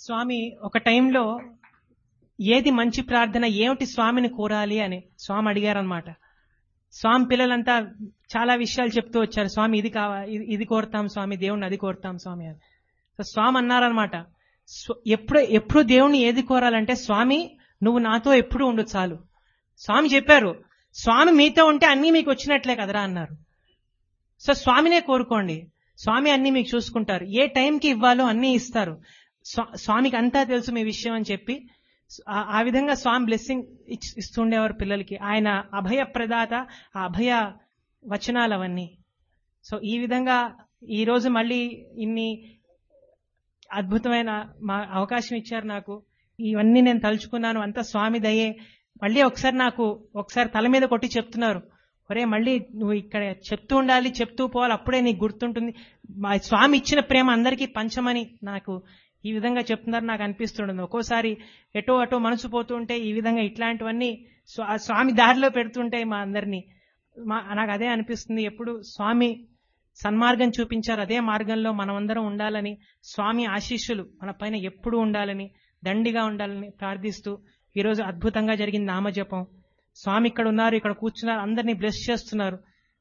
స్వామి ఒక టైంలో ఏది మంచి ప్రార్థన ఏమిటి స్వామిని కోరాలి అని స్వామి అడిగారనమాట స్వామి పిల్లలంతా చాలా విషయాలు చెప్తూ వచ్చారు స్వామి ఇది కావా ఇది- ఇది కోరుతాం స్వామి దేవుణ్ణి అది కోరుతాం స్వామి అని సో స్వామి అన్నారనమాట స్వ- ఎప్పుడు ఎప్పుడు దేవుణ్ణి ఏది కోరాలంటే స్వామి నువ్వు నాతో ఎప్పుడు ఉండు చాలు స్వామి చెప్పారు స్వామి మీతో ఉంటే అన్నీ మీకు వచ్చినట్లే కదరా అన్నారు సో స్వామినే కోరుకోండి స్వామి అన్ని మీకు చూసుకుంటారు ఏ టైంకి ఇవ్వాలో అన్నీ ఇస్తారు స్వా- స్వామికి అంతా తెలుసు మీ విషయం అని చెప్పి ఆ- ఆ విధంగా స్వామి బ్లెస్సింగ్ ఇస్తుండేవారు పిల్లలకి ఆయన అభయ ప్రదాత ఆ అభయ వచనాలు అవన్నీ సో ఈ విధంగా ఈ రోజు మళ్ళీ ఇన్ని అద్భుతమైన మా అవకాశం ఇచ్చారు నాకు ఇవన్నీ నేను తలుచుకున్నాను అంతా స్వామి దయే మళ్ళీ ఒకసారి నాకు ఒకసారి తల మీద కొట్టి చెప్తున్నారు ఒరే మళ్ళీ నువ్వు ఇక్కడ చెప్తూ ఉండాలి చెప్తూ పోవాలి అప్పుడే నీకు గుర్తుంటుంది మా స్వామి ఇచ్చిన ప్రేమ అందరికీ పంచమని నాకు ఈ విధంగా చెప్తున్నారు నాకు అనిపిస్తుంటుంది ఒక్కోసారి ఎటో అటో మనసు పోతూ ఉంటే ఈ విధంగా ఇట్లాంటివన్నీ స్వా- ఆ స్వామి దారిలో పెడుతుంటే మా అందరినీ మా నాకు అదే అనిపిస్తుంది ఎప్పుడు స్వామి సన్మార్గం చూపించారు అదే మార్గంలో మనమందరం ఉండాలని స్వామి ఆశీస్సులు మన పైన ఎప్పుడూ ఉండాలని దండిగా ఉండాలని ప్రార్థిస్తూ ఈరోజు అద్భుతంగా జరిగింది నామజపం స్వామి ఇక్కడ ఉన్నారు ఇక్కడ కూర్చున్నారు అందరినీ బ్లెస్ చేస్తున్నారు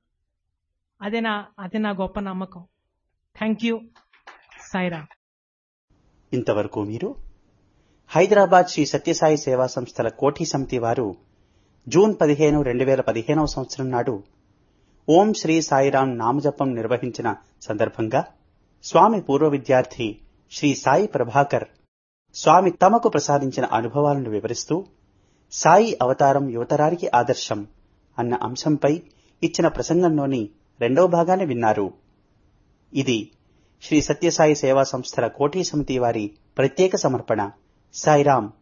అదే నా అదే నా గొప్ప నమ్మకం థ్యాంక్ యూ సాయిరా ఇంతవరకు మీరు హైదరాబాద్ శ్రీ సత్యసాయి సేవా సంస్థల కోఠి సమితి వారు జూన్ పదిహేను రెండు వేల పదిహేనవ సంవత్సరం నాడు ఓం శ్రీ సాయిరాం నామజపం నిర్వహించిన సందర్భంగా స్వామి పూర్వ విద్యార్థి శ్రీ సాయి ప్రభాకర్ స్వామి తమకు ప్రసాదించిన అనుభవాలను వివరిస్తూ సాయి అవతారం యువతరానికి ఆదర్శం అన్న అంశంపై ఇచ్చిన ప్రసంగంలోని రెండవ భాగాన్ని విన్నారు ఇది శ్రీ సత్యసాయి సేవా సంస్థల కోఠీ సమితి వారి ప్రత్యేక సమర్పణ సాయిరాం